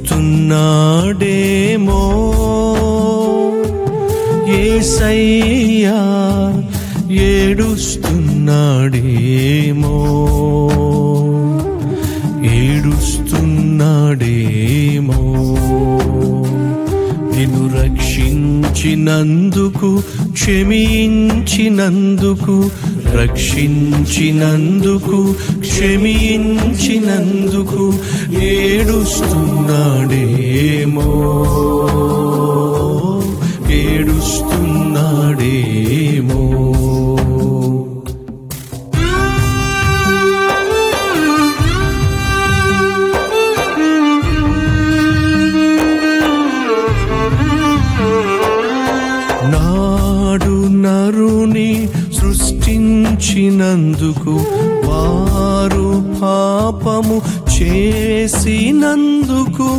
ఏడుస్తున్నాడేమో ఏసయ్యా ఏడుస్తున్నాడేమో ఏడుస్తున్నాడేమో నిన్ను రక్షించినందుకు క్షమించినందుకు రక్షించినందుకు క్షమించినందుకు ఏడుస్తున్నాడేమో ఏడుస్తున్నాడేమో నాడు నరుని సృష్టించినందుకు వారు పాపము చేసినందుకు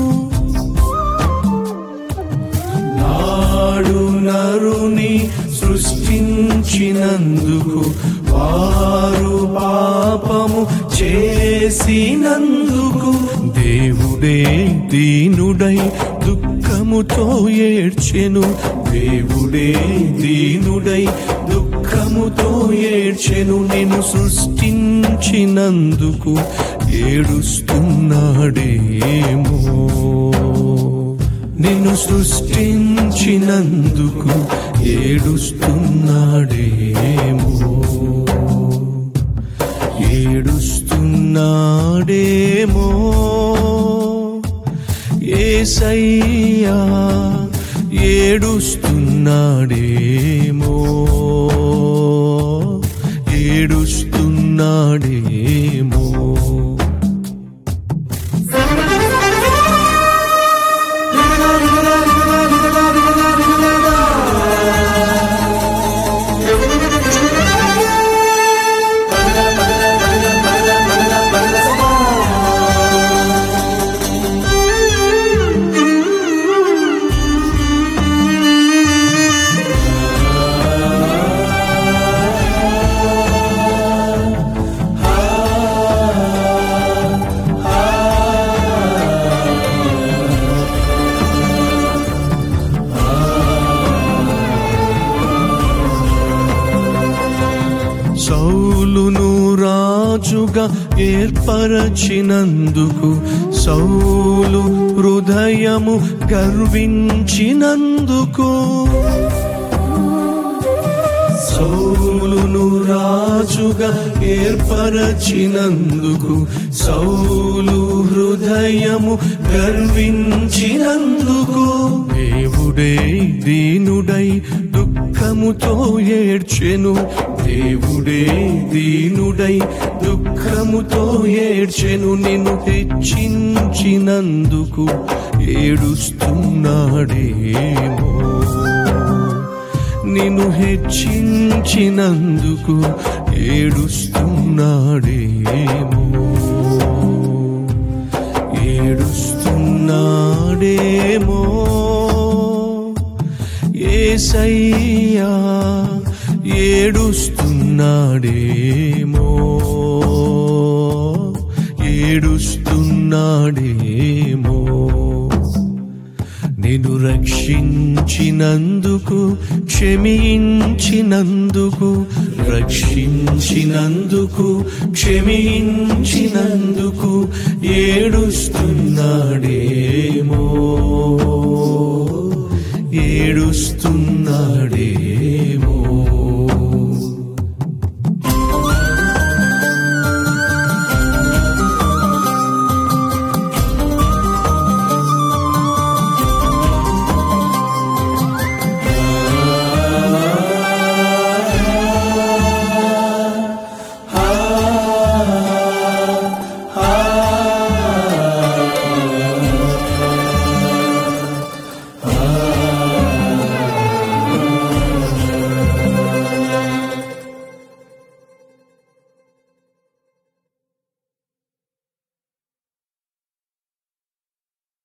నాడు నరుని సృష్టించినందుకు వారు పాపము చేసినందుకు దేవుడే దీనుడై దుఃఖముతో ఏడ్చెను దేవుడే దీనుడై దుఃఖముతో ఏడ్చెను నేను సృష్టించినందుకు ఏడుస్తున్నాడేమో నిన్ను సృష్టించినందుకు ఏడుస్తున్నాడేమో ఏడుస్తున్నాడేమో ఏసయ్యా ఏడుస్తున్నాడేమో ఏడుస్తున్నాడేమో సౌలును రాజుగా ఏర్పరచినందుకు సౌలు హృదయము గర్వించినందుకు సౌలును రాజుగా ఏర్పరచినందుకు సౌలు హృదయము గర్వించినందుకు దేవుడే దీనుడై దుఃఖముతో ఏడ్చెను దేవుడే దీనుడై దుఃఖముతో ఏడ్చెను నిన్ను హెచ్చించినందుకు ఏడుస్తున్నాడేమో నిన్ను హెచ్చించినందుకు ఏడుస్తున్నాడేమో ఏడుస్తున్నాడేమో ఏసయ్యా ఏడుస్తున్నాడేమో ఏడుస్తున్నాడేమో నిన్ను రక్షించినందుకు క్షమించినందుకు రక్షించినందుకు క్షమించినందుకు ఏడుస్తున్నాడేమో